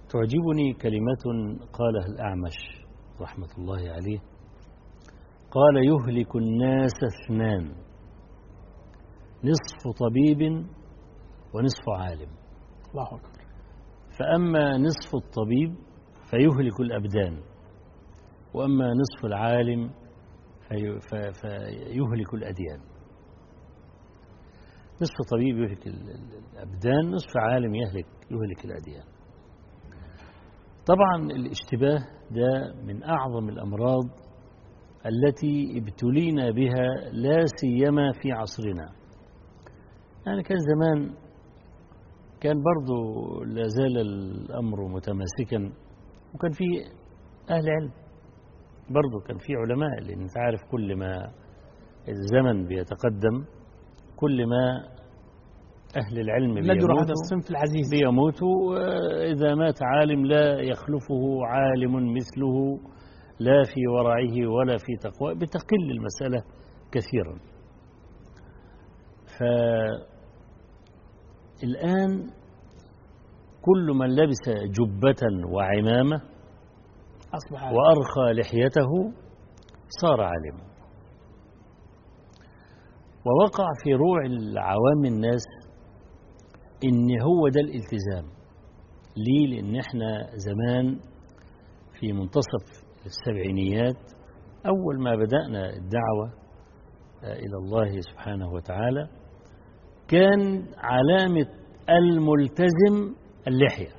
تعجبني كلمة قالها الأعمش رحمة الله عليه قال يهلك الناس اثنان نصف طبيب ونصف عالم الله أكبر فأما نصف الطبيب فيهلك الأبدان وأما نصف العالم في في فيهلك الأديان نصف طبيب يهلك الأبدان نصف عالم يهلك يهلك الأديان طبعا الاشتباه ده من أعظم الأمراض التي ابتلينا بها لا سيما في عصرنا يعني كان زمان كان برضو لا زال الأمر متماسكا وكان في أهل علم برضو كان في علماء لأن أنت عارف كل ما الزمن بيتقدم كل ما أهل العلم ندر هذا بيموتوا الصنف العزيز بيموتوا إذا مات عالم لا يخلفه عالم مثله لا في ورعه ولا في تقوى بتقل المسألة كثيرا فالآن كل من لبس جبة وعمامة أصبح وأرخى لحيته صار عالما ووقع في روع العوام الناس إن هو ده الالتزام ليه لأن احنا زمان في منتصف السبعينيات أول ما بدأنا الدعوة إلى الله سبحانه وتعالى كان علامة الملتزم اللحية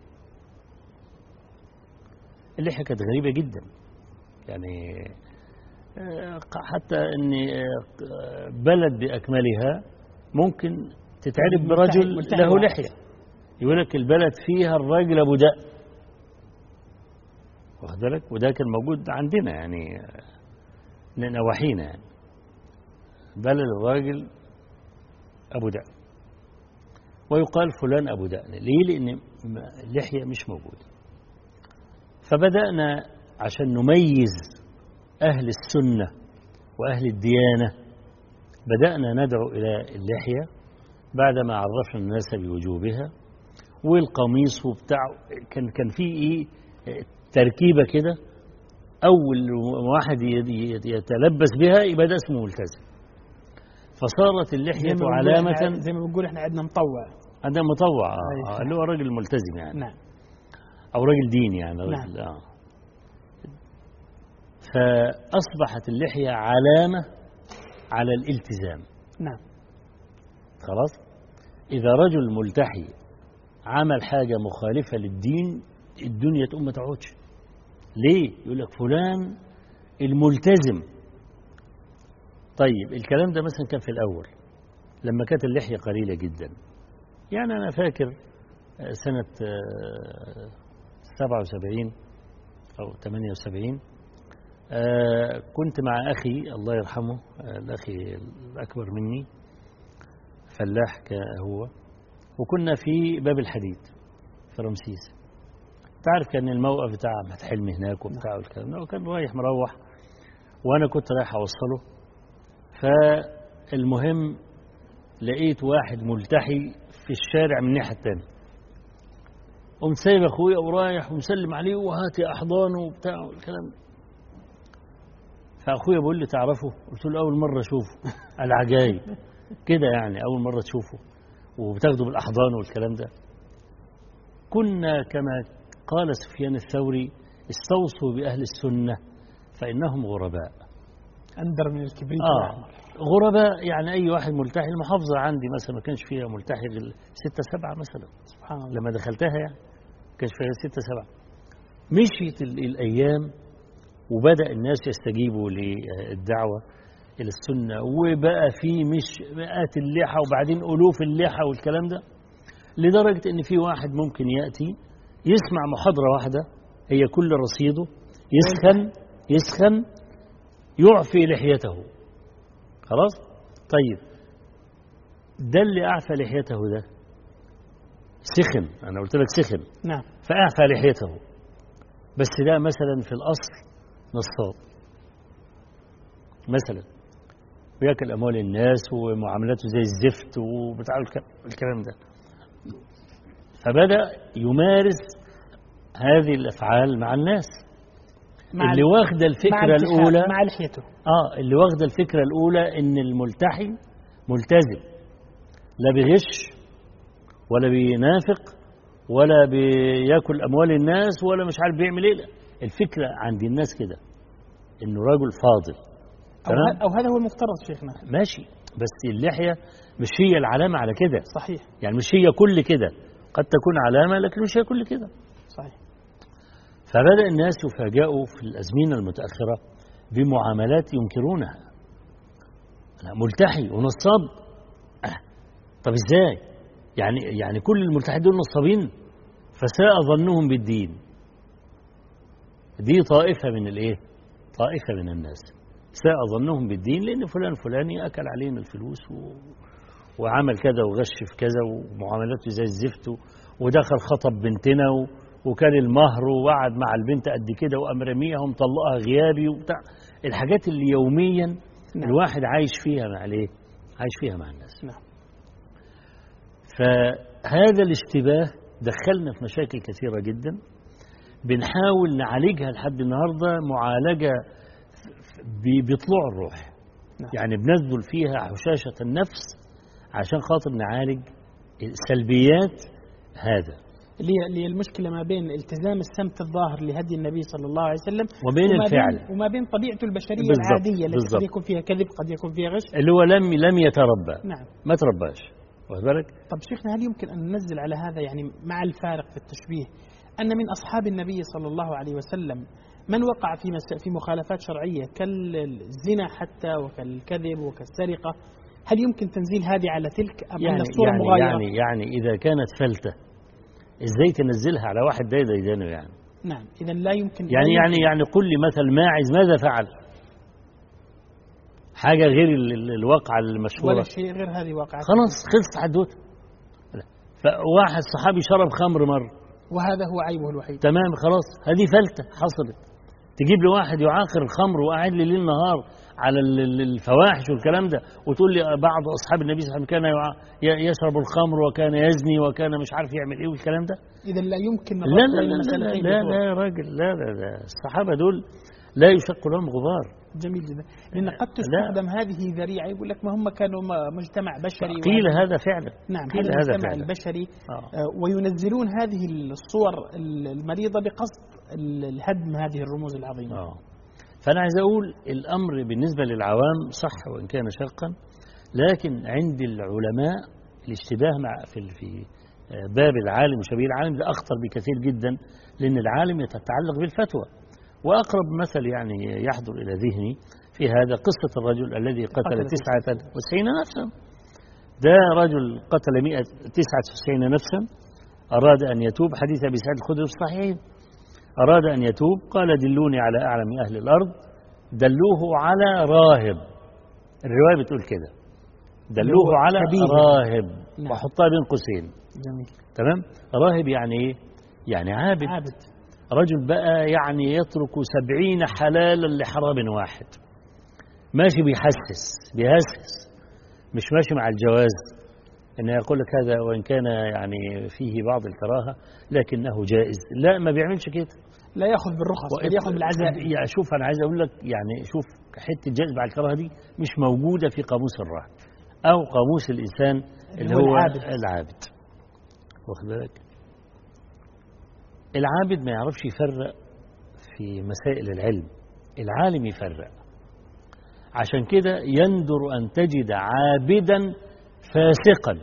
اللحية كانت غريبة جدا يعني حتى أن بلد بأكملها ممكن تتعرف برجل ملتحي له واحد. لحية يقول لك البلد فيها الراجل أبو دق واخد بالك وده كان موجود عندنا يعني نواحينا يعني بلد الراجل أبو دقن ويقال فلان أبو دقن ليه لأن اللحية مش موجودة فبدأنا عشان نميز أهل السنة وأهل الديانة بدأنا ندعو إلى اللحية بعدما عرفنا الناس بوجوبها والقميص وبتاع كان كان في ايه تركيبه كده اول واحد يتلبس بها يبقى ده اسمه ملتزم فصارت زي اللحيه ما بنقول علامه إحنا- زي ما بنقول احنا عندنا مطوع عندها مطوع آه، أي. آه، اللي هو راجل ملتزم يعني نعم او راجل ديني يعني نعم. راجل اه فاصبحت اللحيه علامه على الالتزام نعم خلاص إذا رجل ملتحي عمل حاجة مخالفة للدين الدنيا تقوم ما تقعدش ليه؟ يقول لك فلان الملتزم طيب الكلام ده مثلا كان في الأول لما كانت اللحية قليلة جدا يعني أنا فاكر آه، سنة آه، 77 أو 78 آه، كنت مع أخي الله يرحمه آه، الأخي الأكبر مني فلاح ك- هو وكنا في باب الحديد في رمسيس تعرف كان الموقف بتاع أحمد حلمي هناك وبتاع والكلام ده وكان رايح مروح وانا كنت رايح اوصله فالمهم لقيت واحد ملتحي في الشارع من الناحيه الثانيه قمت سايب اخويا ورايح ومسلم عليه وهاتي احضانه وبتاع والكلام ده. فاخويا بيقول لي تعرفه قلت له اول مره اشوفه العجايب كده يعني اول مره تشوفه وبتاخده بالاحضان والكلام ده كنا كما قال سفيان الثوري استوصوا باهل السنه فانهم غرباء أندر من الكبريت آه والأحمر. غرباء يعني أي واحد ملتحي المحافظة عندي مثلا ما كانش فيها ملتحي غير ستة سبعة مثلا سبحان الله لما دخلتها يعني ما كانش فيها ستة سبعة مشيت ال- الأيام وبدأ الناس يستجيبوا للدعوة إلى السنة وبقى في مش مئات اللحى وبعدين ألوف اللحى والكلام ده لدرجة إن في واحد ممكن يأتي يسمع محاضرة واحدة هي كل رصيده يسخن يسخن يعفي لحيته خلاص طيب ده اللي أعفى لحيته ده سخن أنا قلت لك سخن نعم فأعفى لحيته بس ده مثلا في الأصل نصاب مثلا بياكل أموال الناس ومعاملاته زي الزفت وبتاع الك- الكلام ده فبدأ يمارس هذه الافعال مع الناس مع اللي واخده مع الفكره التحام- الاولى مع لحيته اه اللي واخده الفكره الاولى ان الملتحي ملتزم لا بيغش ولا بينافق ولا بياكل اموال الناس ولا مش عارف بيعمل ايه لا. الفكره عند الناس كده انه رجل فاضل أو, تمام ه- أو هذا هو المفترض شيخنا ماشي بس اللحيه مش هي العلامه على كده صحيح يعني مش هي كل كده قد تكون علامه لكن مش هي كل كده صحيح فبدأ الناس يفاجئوا في الأزمنة المتأخرة بمعاملات ينكرونها لا، ملتحي ونصاب أه. طب ازاي يعني يعني كل الملتحين دول نصابين فساء ظنهم بالدين دي طائفة من الايه طائفة من الناس ساء ظنهم بالدين لأن فلان فلاني أكل علينا الفلوس و... وعمل كذا وغش في كذا ومعاملاته زي الزفت و- ودخل خطب بنتنا و... وكان المهر وقعد مع البنت قد كده وقام رميها ومطلقها غيابي وبتاع الحاجات اللي يوميا نعم. الواحد عايش فيها مع الايه؟ عايش فيها مع الناس نعم فهذا الاشتباه دخلنا في مشاكل كثيرة جدا بنحاول نعالجها لحد النهاردة معالجة ب- بطلوع الروح نعم. يعني بنبذل فيها حشاشة النفس عشان خاطر نعالج سلبيات هذا اللي هي- اللي هي المشكلة ما بين التزام السمت الظاهر لهدي النبي صلى الله عليه وسلم وبين وما الفعل بين وما بين طبيعته البشرية بالضبط، العادية التي بالضبط. قد يكون فيها كذب قد يكون فيها غش اللي هو لم لم يتربى نعم ما ترباش واخد بالك طب شيخنا هل يمكن أن ننزل على هذا يعني مع الفارق في التشبيه أن من أصحاب النبي صلى الله عليه وسلم من وقع في مس- في مخالفات شرعية كالزنا حتى وكالكذب وكالسرقة هل يمكن تنزيل هذه على تلك أم أن يعني الصورة يعني مغايرة؟ يعني يعني إذا كانت فلتة ازاي تنزلها على واحد ده يدينه يعني نعم إذا لا يمكن يعني لا يعني يعني قل لي مثل ماعز ماذا فعل؟ حاجة غير ال- ال- الواقعة المشهورة ولا شيء غير هذه واقعة خلاص خلص حدوته فواحد صحابي شرب خمر مرة وهذا هو عيبه الوحيد تمام خلاص هذه فلتة حصلت تجيب لي واحد يعاقر الخمر وقاعد لي ليل نهار على ال- ال- الفواحش والكلام ده وتقول لي بعض اصحاب النبي صلى الله عليه وسلم كان يع- ي- يشرب الخمر وكان يزني وكان مش عارف يعمل ايه والكلام ده إذا لا يمكن لا الربط لا بين لا لا المسألتين لا, بصورة. لا يا راجل لا لا لا الصحابه دول لا يشق لهم غبار جميل جدا لأن قد تستخدم هذه ذريعة يقول لك ما هم كانوا م- مجتمع بشري قيل وهذا- هذا فعلا نعم قيل هذا هذا المجتمع فعلا البشري آه. آه، وينزلون هذه الصور المريضة بقصد ال- الهدم هذه الرموز العظيمة اه فانا عايز اقول الامر بالنسبه للعوام صح وان كان شقا لكن عند العلماء الاشتباه مع في ال- في آه، باب العالم وشبيه العالم ده اخطر بكثير جدا لان العالم يتعلق بالفتوى واقرب مثل يعني يحضر الى ذهني في هذا قصه الرجل الذي قتل قتل 99 نفسا ده رجل قتل 199 نفسا اراد ان يتوب حديث ابي سعيد الخدري في الصحيحين أراد أن يتوب قال دلوني على أعلم أهل الأرض دلوه على راهب الرواية بتقول كده دلوه هو على كبير. راهب نعم. وحطها بين قوسين جميل تمام راهب يعني إيه يعني عابد عابد رجل بقى يعني يترك سبعين حلالا لحرام واحد ماشي بيحسس بيهسس مش ماشي مع الجواز انه يقول لك هذا وان كان يعني فيه بعض الكراهه لكنه جائز لا ما بيعملش كده لا يأخذ بالرخص بل يأخذ بالعزائم يعني شوف انا عايز اقول لك يعني شوف حته جذب على الكراهه دي مش موجوده في قاموس الراهب او قاموس الانسان اللي هو هو العابد. العابد واخد بالك العابد ما يعرفش يفرق في مسائل العلم العالم يفرق عشان كده يندر ان تجد عابدا فاسقا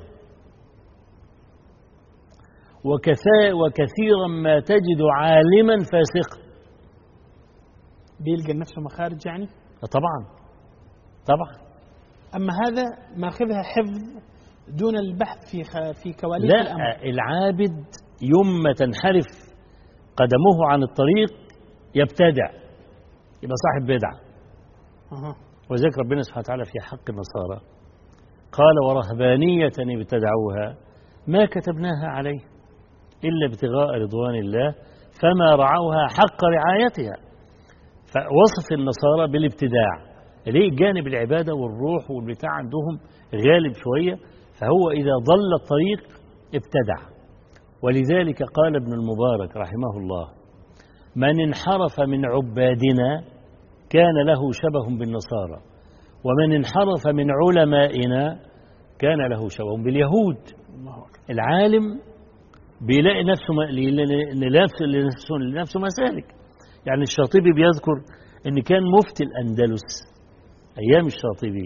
وكثا وكثيرا ما تجد عالما فاسقا بيلقى نفسه مخارج يعني طبعا طبعا أما هذا ماخذها حفظ دون البحث في خ- في كواليس لا الأمر العابد يوم ما تنحرف قدمه عن الطريق يبتدع يبقى صاحب بدعة أها. وذلك ربنا سبحانه وتعالى في حق النصارى قال ورهبانية ابتدعوها ما كتبناها عليه إلا ابتغاء رضوان الله فما رعوها حق رعايتها فوصف النصارى بالابتداع ليه جانب العبادة والروح والبتاع عندهم غالب شوية فهو إذا ضل الطريق ابتدع ولذلك قال ابن المبارك رحمه الله من انحرف من عبادنا كان له شبه بالنصارى ومن انحرف من علمائنا كان له شبه باليهود الله أكبر العالم بيلاقي نفسه م- لنفسه لنفسه, لنفسه مسالك يعني الشاطبي بيذكر ان كان مفتي الاندلس ايام الشاطبي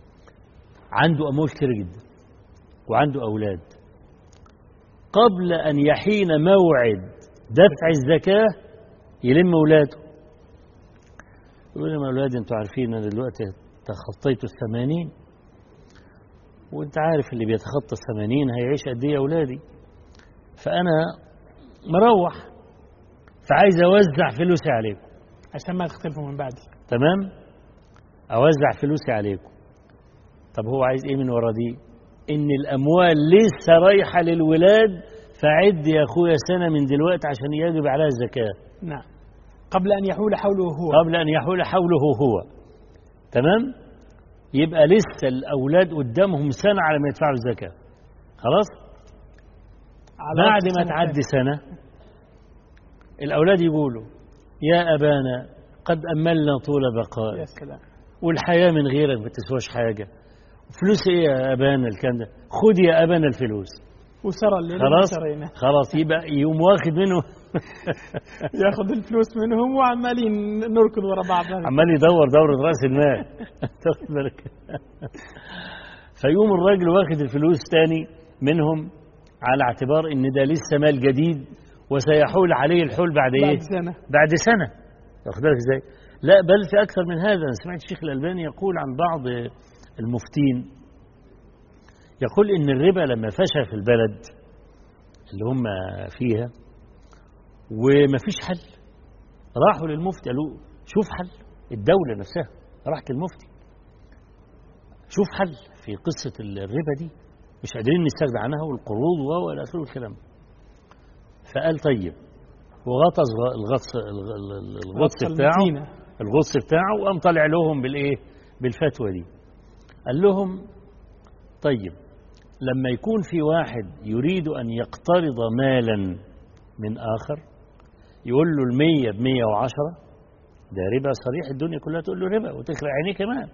عنده اموال كتير جدا وعنده اولاد قبل ان يحين موعد دفع الزكاه يلم اولاده يقول لهم يا اولادي انتوا عارفين انا دلوقتي تخطيت الثمانين وانت عارف اللي بيتخطى الثمانين هيعيش قد ايه يا اولادي فانا مروح فعايز اوزع فلوسي عليكم عشان ما تختلفوا من بعدي تمام اوزع فلوسي عليكم طب هو عايز ايه من ورا دي ان الاموال لسه رايحه للولاد فعد يا اخويا سنه من دلوقتي عشان يجب عليها الزكاه نعم قبل أن يحول حوله هو قبل ان يحول حوله هو تمام يبقى لسه الاولاد قدامهم سنه على ما يدفعوا الزكاه خلاص على بعد وقت ما سنة تعدي ثانية. سنة الأولاد يقولوا يا أبانا قد أملنا طول يا بقائك سلام والحياة من غيرك ما تسواش حاجة فلوس إيه يا أبانا الكلام ده خد يا أبانا الفلوس وسرى الليل خلاص شرينا خلاص يبقى يقوم واخد منه ياخذ الفلوس منهم وعمالين نركض ورا بعض عمال يدور دورة رأس المال تاخد بالك فيقوم الراجل واخد الفلوس تاني منهم على اعتبار ان ده لسه مال جديد وسيحول عليه الحول بعد ايه؟ بعد سنة بعد سنة واخد بالك ازاي؟ لا بل في أكثر من هذا أنا سمعت الشيخ الألباني يقول عن بعض المفتين يقول إن الربا لما فشى في البلد اللي هم فيها ومفيش حل راحوا للمفتي قالوا شوف حل الدولة نفسها راحت للمفتي شوف حل في قصة الربا دي مش قادرين نستغنى عنها والقروض و والى اخره الكلام فقال طيب وغطس الغطس الغطس بتاعه المدينة. الغطس بتاعه وقام طالع لهم بالايه بالفتوى دي قال لهم طيب لما يكون في واحد يريد ان يقترض مالا من اخر يقول له المية بمية وعشرة ده ربا صريح الدنيا كلها تقول له ربا وتخلع عينيه كمان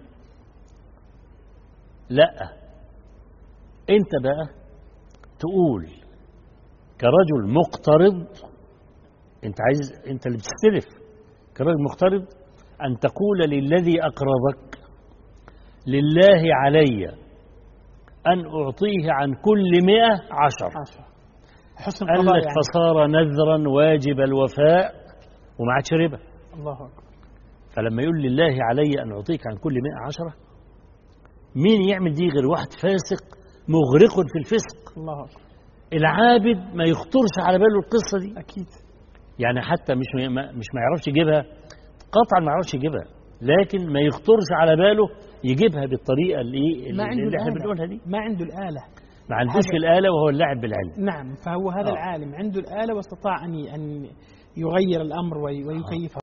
لا انت بقى تقول كرجل مقترض انت عايز انت اللي بتستلف كرجل مقترض ان تقول للذي اقرضك لله علي ان اعطيه عن كل مئة عشر عشرة حسن قال القضاء لك يعني فصار نذرا واجب الوفاء وما عادش ربا الله أكبر فلما يقول لله علي ان اعطيك عن كل مئة عشرة مين يعمل دي غير واحد فاسق مغرق في الفسق الله أكبر العابد ما يخطرش على باله القصة دي أكيد يعني حتى مش ما مش ما يعرفش يجيبها قطعا ما يعرفش يجيبها لكن ما يخطرش على باله يجيبها بالطريقة اللي, ما عنده اللي احنا الآلة. بنقولها دي ما عنده الآلة ما عندوش هذا- الآلة وهو اللاعب بالعلم نعم فهو هذا آه. العالم عنده الآلة واستطاع أن أن يغير الأمر وي- ويكيفه